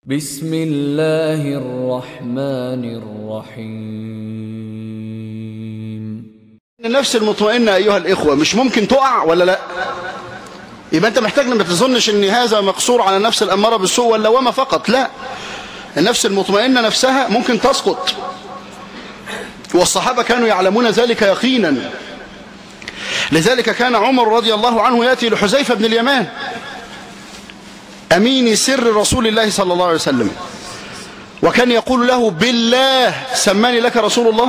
بسم الله الرحمن الرحيم النفس المطمئنة أيها الإخوة مش ممكن تقع ولا لا يبقى أنت محتاج ما تظنش أن هذا مقصور على نفس الأمارة بالسوء ولا وما فقط لا النفس المطمئنة نفسها ممكن تسقط والصحابة كانوا يعلمون ذلك يقينا لذلك كان عمر رضي الله عنه يأتي لحذيفة بن اليمان أمين سر رسول الله صلى الله عليه وسلم وكان يقول له بالله سماني لك رسول الله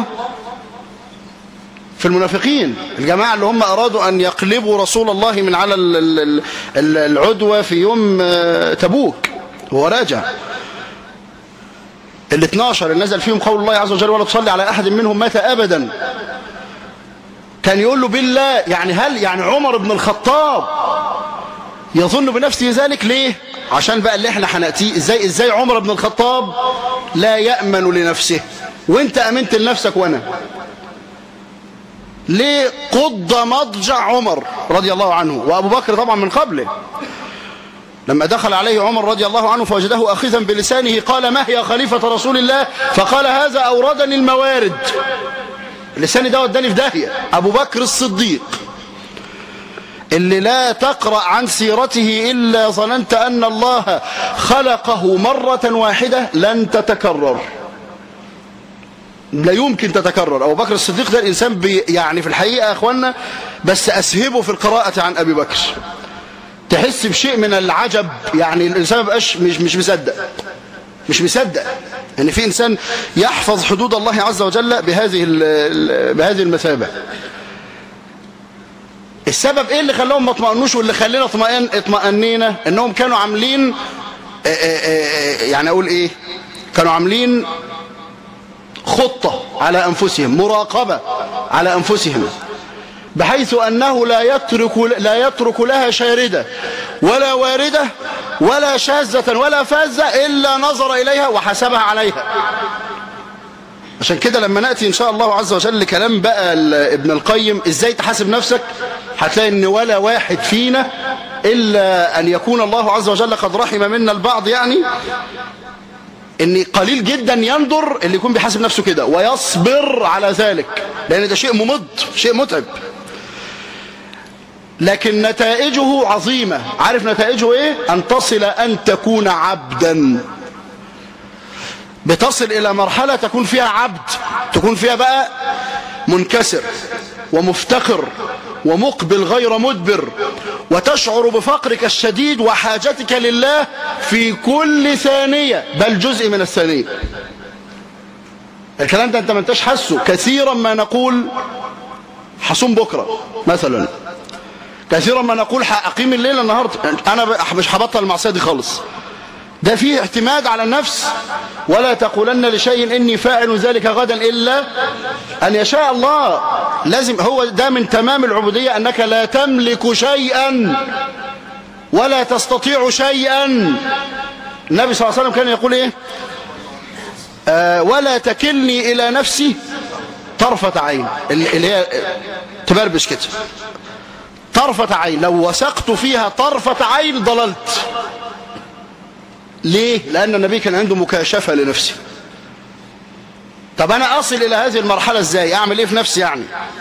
في المنافقين الجماعة اللي هم أرادوا أن يقلبوا رسول الله من على ال- ال- ال- العدوى في يوم آه، تبوك وهو راجع ال 12 اللي نزل فيهم قول الله عز وجل ولا تصلي على أحد منهم مات أبدا كان يقول له بالله يعني هل يعني عمر بن الخطاب يظن بنفسه ذلك ليه عشان بقى اللي احنا هنأتيه ازاي ازاي عمر بن الخطاب لا يأمن لنفسه وانت أمنت لنفسك وانا ليه قض مضجع عمر رضي الله عنه وأبو بكر طبعا من قبله لما دخل عليه عمر رضي الله عنه فوجده أخذا بلسانه قال ما هي خليفة رسول الله فقال هذا أوردني الموارد لساني ده وداني في داهية أبو بكر الصديق اللي لا تقرأ عن سيرته إلا ظننت أن الله خلقه مرة واحدة لن تتكرر لا يمكن تتكرر أبو بكر الصديق ده الإنسان بي يعني في الحقيقة يا أخوانا بس أسهبه في القراءة عن أبي بكر تحس بشيء من العجب يعني الإنسان ما بقاش مش, مش مصدق مش مصدق ان يعني في إنسان يحفظ حدود الله عز وجل بهذه ال- ال- بهذه المثابة السبب ايه اللي خلاهم ما اطمئنوش واللي خلينا اطمئن اطمئنينا انهم كانوا عاملين آه، آه، آه، يعني اقول ايه كانوا عاملين خطة على انفسهم مراقبة على انفسهم بحيث انه لا يترك لا يترك لها شاردة ولا واردة ولا شاذة ولا فاذة الا نظر اليها وحسبها عليها عشان كده لما نأتي إن شاء الله عز وجل لكلام بقى ال- ابن القيم إزاي تحاسب نفسك هتلاقي إن ولا واحد فينا إلا أن يكون الله عز وجل قد رحم منا البعض يعني إن قليل جدا يندر اللي يكون بيحاسب نفسه كده ويصبر على ذلك لأن ده شيء ممض شيء متعب لكن نتائجه عظيمة عارف نتائجه إيه أن تصل أن تكون عبدا بتصل إلى مرحلة تكون فيها عبد تكون فيها بقى منكسر ومفتقر ومقبل غير مدبر وتشعر بفقرك الشديد وحاجتك لله في كل ثانية بل جزء من الثانية الكلام ده انت ما انتش حاسه كثيرا ما نقول حصوم بكرة مثلا كثيرا ما نقول هأقيم الليلة النهاردة انا ب- مش هبطل المعصية دي خالص ده فيه اعتماد على النفس ولا تقولن لشيء إني فاعل ذلك غدا إلا أن يشاء الله لازم هو ده من تمام العبودية أنك لا تملك شيئا ولا تستطيع شيئا النبي صلى الله عليه وسلم كان يقول إيه آه ولا تكلني إلى نفسي طرفة عين اللي هي تبربش كده طرفة عين لو وثقت فيها طرفة عين ضللت ليه؟ لأن النبي كان عنده مكاشفة لنفسه طب أنا أصل إلى هذه المرحلة إزاي؟ أعمل إيه في نفسي يعني؟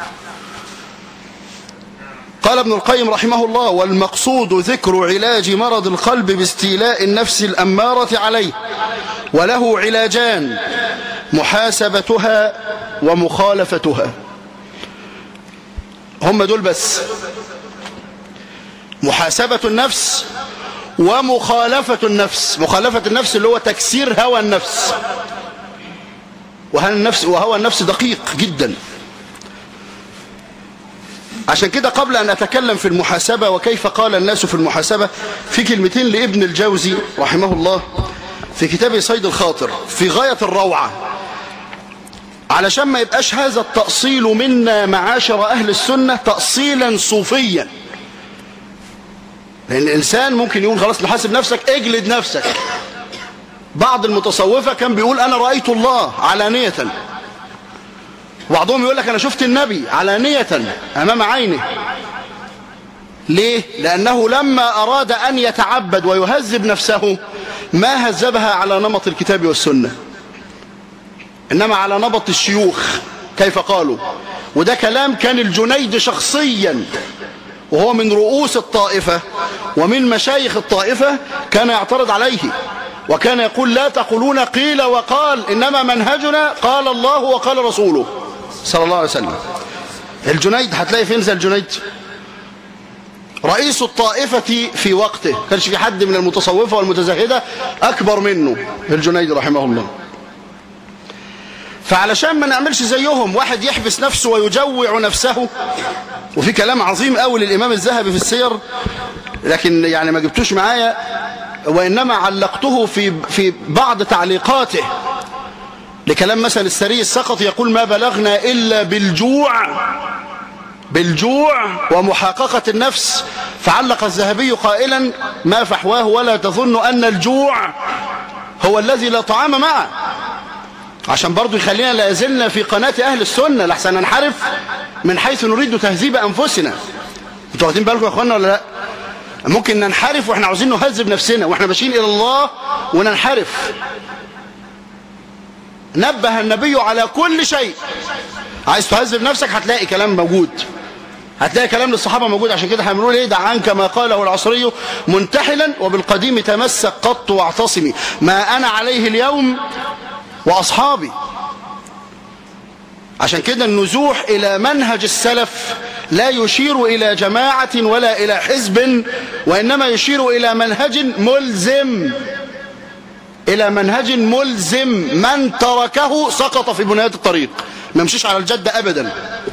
قال ابن القيم رحمه الله والمقصود ذكر علاج مرض القلب باستيلاء النفس الأمارة عليه وله علاجان محاسبتها ومخالفتها هم دول بس محاسبة النفس ومخالفة النفس مخالفة النفس اللي هو تكسير هوى النفس وهوى النفس وهوى النفس دقيق جدا عشان كده قبل أن أتكلم في المحاسبة وكيف قال الناس في المحاسبة في كلمتين لابن الجوزي رحمه الله في كتابه صيد الخاطر في غاية الروعة علشان ما يبقاش هذا التأصيل منا معاشر أهل السنة تأصيلا صوفيا لأن الإنسان ممكن يقول خلاص نحاسب نفسك اجلد نفسك بعض المتصوفة كان بيقول أنا رأيت الله علانية وبعضهم يقول لك أنا شفت النبي علانية أمام عينه ليه؟ لأنه لما أراد أن يتعبد ويهذب نفسه ما هذبها على نمط الكتاب والسنة إنما على نمط الشيوخ كيف قالوا وده كلام كان الجنيد شخصيا وهو من رؤوس الطائفة ومن مشايخ الطائفة كان يعترض عليه وكان يقول لا تقولون قيل وقال إنما منهجنا قال الله وقال رسوله صلى الله عليه وسلم الجنيد هتلاقي فين زي الجنيد رئيس الطائفة في وقته كانش في حد من المتصوفة والمتزهدة أكبر منه الجنيد رحمه الله فعلشان ما نعملش زيهم واحد يحبس نفسه ويجوع نفسه وفي كلام عظيم قوي للإمام الذهبي في السير لكن يعني ما جبتوش معايا وإنما علقته في في بعض تعليقاته لكلام مثلا السري السقط يقول ما بلغنا إلا بالجوع بالجوع ومحاققة النفس فعلق الذهبي قائلا ما فحواه ولا تظن أن الجوع هو الذي لا طعام معه عشان برضو يخلينا لا يزلنا في قناة أهل السنة لحسن ننحرف من حيث نريد تهذيب أنفسنا انتوا واخدين بالكم يا أخوانا ولا لا ممكن ننحرف واحنا عاوزين نهذب نفسنا واحنا ماشيين إلى الله وننحرف نبه النبي على كل شيء عايز تهذب نفسك هتلاقي كلام موجود هتلاقي كلام للصحابة موجود عشان كده هنقول ايه دع عنك ما قاله العصري منتحلا وبالقديم تمسك قط واعتصمي ما أنا عليه اليوم وأصحابي عشان كده النزوح إلى منهج السلف لا يشير إلى جماعة ولا إلى حزب وإنما يشير إلى منهج ملزم إلى منهج ملزم من تركه سقط في بنيات الطريق ما يمشيش على الجدة أبدا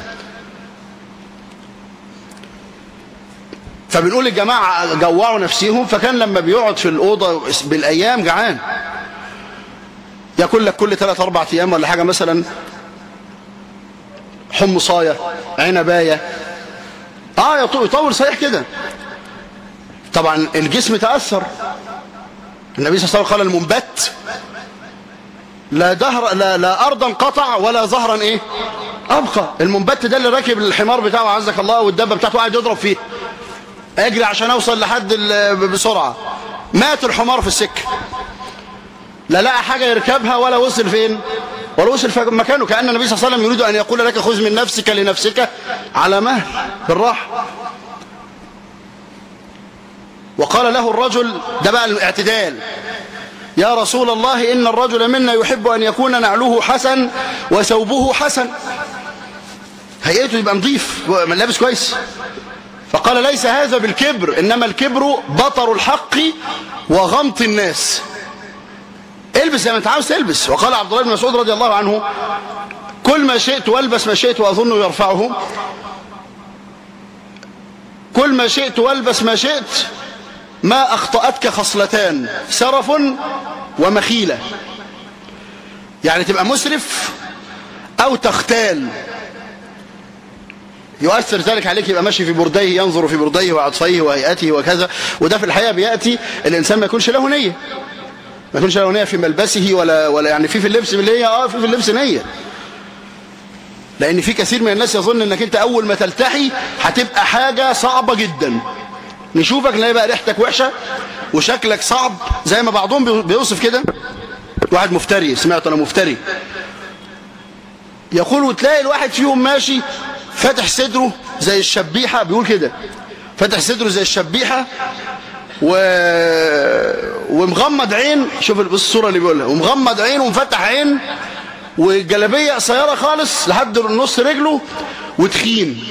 فبنقول الجماعة جوعوا نفسهم فكان لما بيقعد في الأوضة بالأيام جعان ياكل لك كل 3 4 ايام ولا حاجه مثلا حمصايه عنبايه اه يطول صحيح كده طبعا الجسم تاثر النبي صلى الله عليه وسلم قال المنبت لا دهر لا, لا ارضا قطع ولا ظهرا ايه ابقى المنبت ده اللي راكب الحمار بتاعه عزك الله والدبه بتاعته قاعد يضرب فيه اجري عشان اوصل لحد بسرعه مات الحمار في السكه لا لقى حاجة يركبها ولا وصل فين ولا وصل في مكانه كأن النبي صلى الله عليه وسلم يريد أن يقول لك خذ من نفسك لنفسك على مهل في الراحة وقال له الرجل ده بقى الاعتدال يا رسول الله إن الرجل منا يحب أن يكون نعله حسن وثوبه حسن هيئته يبقى نظيف من لابس كويس فقال ليس هذا بالكبر إنما الكبر بطر الحق وغمط الناس البس زي ما انت عاوز تلبس وقال عبد الله بن مسعود رضي الله عنه كل ما شئت والبس ما شئت واظنه يرفعه كل ما شئت والبس ما شئت ما اخطاتك خصلتان سرف ومخيله يعني تبقى مسرف او تختال يؤثر ذلك عليك يبقى ماشي في برديه ينظر في برديه وعطفيه وهيئته وكذا وده في الحقيقه بياتي الانسان ما يكونش له نيه ما يكونش له نيه في ملبسه ولا ولا يعني في في اللبس اللي هي اه في في اللبس نيه لان في كثير من الناس يظن انك انت اول ما تلتحي هتبقى حاجه صعبه جدا نشوفك نلاقي بقى ريحتك وحشه وشكلك صعب زي ما بعضهم بيوصف كده واحد مفتري سمعت انا مفتري يقول وتلاقي الواحد فيهم ماشي فاتح صدره زي الشبيحه بيقول كده فاتح صدره زي الشبيحه و... ومغمض عين شوف الصورة اللي بيقولها ومغمض عين ومفتح عين والجلابية قصيرة خالص لحد نص رجله وتخين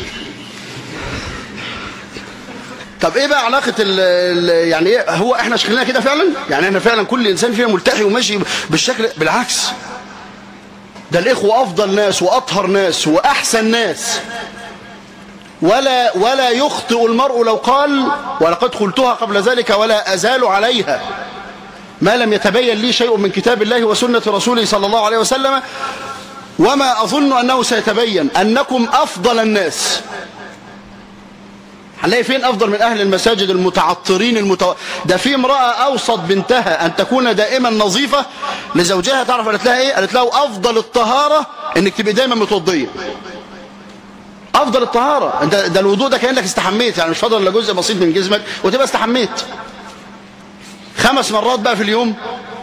طب ايه بقى علاقة ال ال يعني ايه هو احنا شكلنا كده فعلا يعني احنا فعلا كل انسان فينا ملتحي وماشي بالشكل بالعكس ده الاخوة افضل ناس واطهر ناس واحسن ناس ولا ولا يخطئ المرء لو قال ولقد قلتها قبل ذلك ولا أزال عليها ما لم يتبين لي شيء من كتاب الله وسنة رسوله صلى الله عليه وسلم وما أظن أنه سيتبين أنكم أفضل الناس هنلاقي فين أفضل من أهل المساجد المتعطرين المتو... ده في امرأة أوصت بنتها أن تكون دائما نظيفة لزوجها تعرف قالت لها إيه قالت له أفضل الطهارة أنك تبقى دايما متوضية افضل الطهارة انت ده الوضوء ده كأنك استحميت يعني مش فاضل الا جزء بسيط من جسمك وتبقى استحميت خمس مرات بقى في اليوم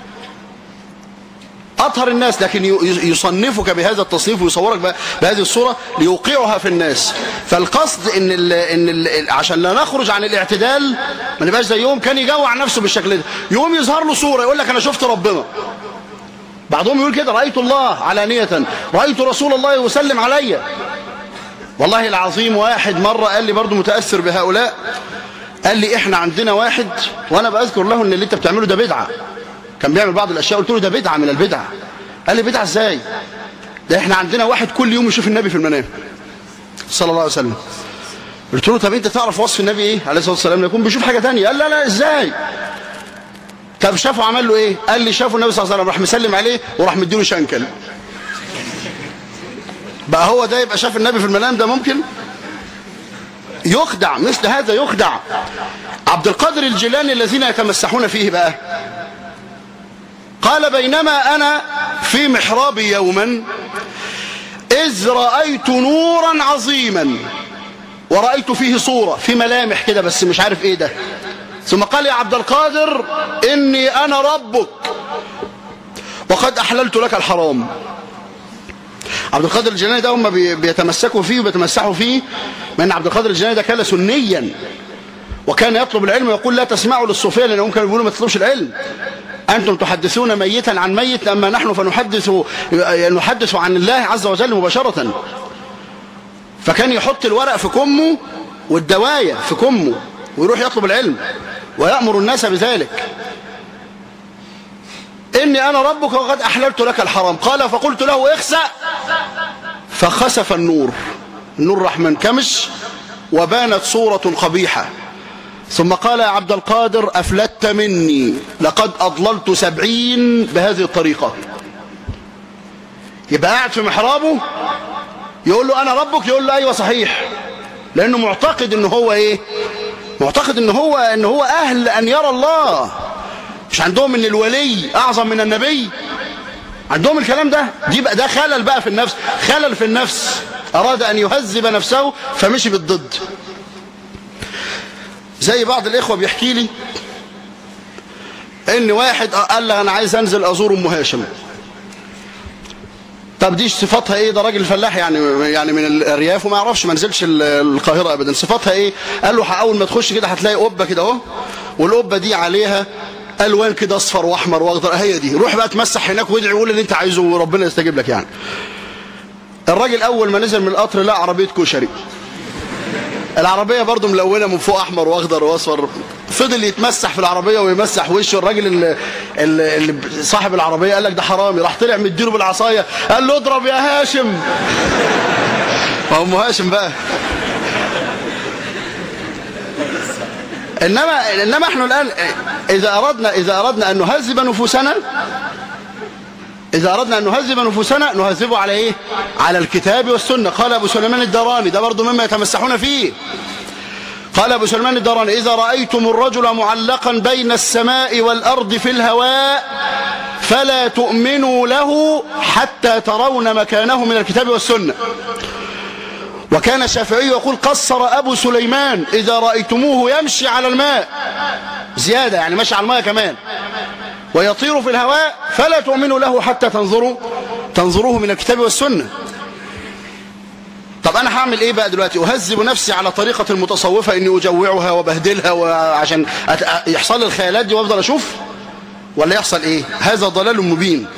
أطهر الناس لكن يصنفك بهذا التصنيف ويصورك بهذه الصورة ليوقعها في الناس فالقصد إن, ال إن ال عشان لا نخرج عن الاعتدال ما نبقاش زي يوم كان يجوع نفسه بالشكل ده يوم يظهر له صورة يقول لك أنا شفت ربنا بعضهم يقول كده رأيت الله علانية رأيت رسول الله وسلم علي والله العظيم واحد مرة قال لي برضو متأثر بهؤلاء قال لي احنا عندنا واحد وانا بأذكر له ان اللي انت بتعمله ده بدعة كان بيعمل بعض الاشياء قلت له ده بدعة من البدع قال لي بدعة ازاي ده احنا عندنا واحد كل يوم يشوف النبي في المنام صلى الله عليه وسلم قلت له طب انت تعرف وصف النبي ايه عليه الصلاه والسلام يكون بيشوف حاجه ثانيه قال لا لا ازاي طب شافه عمل له ايه قال لي شافه النبي صلى الله عليه وسلم راح مسلم عليه وراح مديله شنكل بقى هو ده يبقى شاف النبي في المنام ده ممكن يخدع مثل هذا يخدع عبد القادر الجيلاني الذين يتمسحون فيه بقى قال بينما أنا في محرابي يوما إذ رأيت نورا عظيما ورأيت فيه صورة في ملامح كده بس مش عارف ايه ده ثم قال يا عبد القادر إني أنا ربك وقد أحللت لك الحرام عبد القادر الجيلاني ده هم بيتمسكوا فيه وبيتمسحوا فيه من عبد القادر الجيلاني ده كان سنيا وكان يطلب العلم ويقول لا تسمعوا للصوفيه لانهم كانوا بيقولوا ما تطلبش العلم أنتم تحدثون ميتا عن ميت أما نحن فنحدث نحدث عن الله عز وجل مباشرة فكان يحط الورق في كمه والدواية في كمه ويروح يطلب العلم ويأمر الناس بذلك إني أنا ربك وقد أحللت لك الحرام قال فقلت له اخسأ فخسف النور النور راح منكمش وبانت صورة قبيحة ثم قال يا عبد القادر أفلت مني لقد أضللت سبعين بهذه الطريقة يبقى قاعد في محرابه يقول له أنا ربك يقول له أيوة صحيح لأنه معتقد أنه هو إيه معتقد أنه هو, أنه هو أهل أن يرى الله مش عندهم ان الولي اعظم من النبي عندهم الكلام ده دي بقى ده خلل بقى في النفس خلل في النفس اراد ان يهذب نفسه فمشي بالضد زي بعض الاخوه بيحكي لي ان واحد قال لي انا عايز انزل ازور ام هاشم طب دي صفاتها ايه ده راجل فلاح يعني يعني من الارياف وما يعرفش ما نزلش القاهره ابدا صفاتها ايه قال له اول ما تخش كده هتلاقي قبه كده اهو والقبه دي عليها الوان كده اصفر واحمر واخضر هي دي روح بقى تمسح هناك وادعي وقول اللي انت عايزه وربنا يستجيب لك يعني الراجل اول ما نزل من القطر لقى عربيه كشري العربيه برضو ملونه من فوق احمر واخضر واصفر فضل يتمسح في العربيه ويمسح وشه الراجل اللي, اللي صاحب العربيه قال لك ده حرامي راح طلع مديله بالعصايه قال له اضرب يا هاشم ما ام هاشم بقى إنما, إنما احنا الآن إذا أردنا, إذا أردنا أن نهذب نفوسنا إذا أردنا أن نهذب نفوسنا نهذبه على إيه على الكتاب والسنة قال أبو سليمان الدراني ده برضو مما يتمسحون فيه قال أبو سليمان الدراني إذا رأيتم الرجل معلقا بين السماء والأرض في الهواء فلا تؤمنوا له حتى ترون مكانه من الكتاب والسنة وكان الشافعي يقول قصر أبو سليمان إذا رأيتموه يمشي على الماء زيادة يعني ماشي على الماء كمان ويطير في الهواء فلا تؤمنوا له حتى تنظروا تنظروه من الكتاب والسنة طب أنا هعمل إيه بقى دلوقتي أهذب نفسي على طريقة المتصوفة إني أجوعها وبهدلها وعشان يحصل الخيالات دي وأفضل أشوف ولا يحصل إيه هذا ضلال مبين